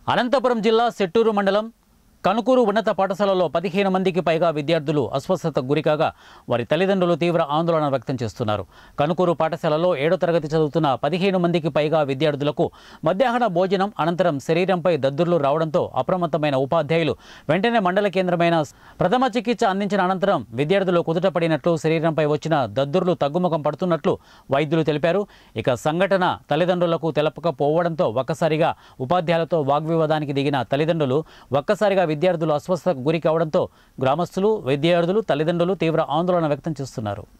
అనంతపురం జిల్లా సెట్టూరు మండలం కనుకూరు ఉన్నత పాఠశాలలో పదిహేను మందికి పైగా విద్యార్థులు అస్వస్థతకు గురికాగా వారి తల్లిదండ్రులు తీవ్ర ఆందోళన వ్యక్తం చేస్తున్నారు కనుకూరు పాఠశాలలో ఏడో తరగతి చదువుతున్న పదిహేను మందికి పైగా విద్యార్థులకు మధ్యాహ్న భోజనం అనంతరం శరీరంపై దద్దుర్లు రావడంతో అప్రమత్తమైన ఉపాధ్యాయులు వెంటనే మండల కేంద్రమైన ప్రథమ చికిత్స అందించిన అనంతరం విద్యార్థులు కుదుటపడినట్లు శరీరంపై వచ్చిన దద్దుర్లు తగ్గుముఖం పడుతున్నట్లు వైద్యులు తెలిపారు ఇక సంఘటన తల్లిదండ్రులకు తెలపకపోవడంతో ఒక్కసారిగా ఉపాధ్యాయులతో వాగ్వివాదానికి దిగిన తల్లిదండ్రులు ఒక్కసారిగా విద్యార్థులు అస్వస్థతకు గురి కావడంతో గ్రామస్తులు విద్యార్థులు తల్లిదండ్రులు తీవ్ర ఆందోళన వ్యక్తం చేస్తున్నారు